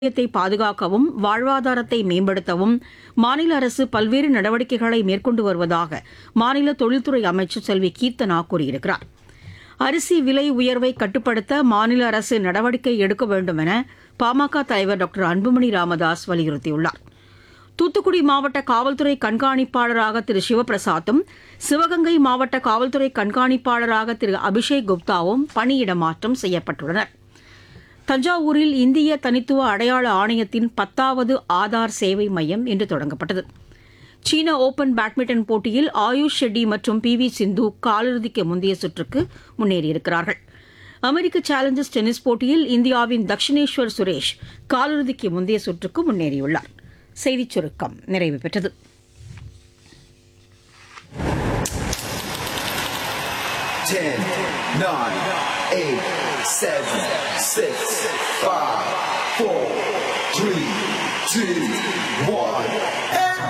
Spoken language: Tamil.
த்தை பாதுகாக்கவும் வாழ்வாதாரத்தை மேம்படுத்தவும் மாநில அரசு பல்வேறு நடவடிக்கைகளை மேற்கொண்டு வருவதாக மாநில தொழில்துறை அமைச்சர் செல்வி கீர்த்தனா கூறியிருக்கிறார் அரிசி விலை உயர்வை கட்டுப்படுத்த மாநில அரசு நடவடிக்கை எடுக்க வேண்டும் என பாமக தலைவர் டாக்டர் அன்புமணி ராமதாஸ் வலியுறுத்தியுள்ளார் தூத்துக்குடி மாவட்ட காவல்துறை கண்காணிப்பாளராக திரு சிவபிரசாத்தும் சிவகங்கை மாவட்ட காவல்துறை கண்காணிப்பாளராக திரு அபிஷேக் குப்தாவும் பணியிட மாற்றம் செய்யப்பட்டுள்ளனர் தஞ்சாவூரில் இந்திய தனித்துவ அடையாள ஆணையத்தின் பத்தாவது ஆதார் சேவை மையம் இன்று தொடங்கப்பட்டது சீன ஓபன் பேட்மிண்டன் போட்டியில் ஆயுஷ் ஷெட்டி மற்றும் பி வி சிந்து காலிறுதிக்கு முந்தைய சுற்றுக்கு முன்னேறியிருக்கிறார்கள் அமெரிக்க சேலஞ்சர்ஸ் டென்னிஸ் போட்டியில் இந்தியாவின் தக்ஷினேஸ்வர் சுரேஷ் காலிறுதிக்கு முந்தைய சுற்றுக்கு முன்னேறியுள்ளார் செய்திச் சுருக்கம் நிறைவு பெற்றது Ten, nine, eight, seven, six, five, four, three, two, one.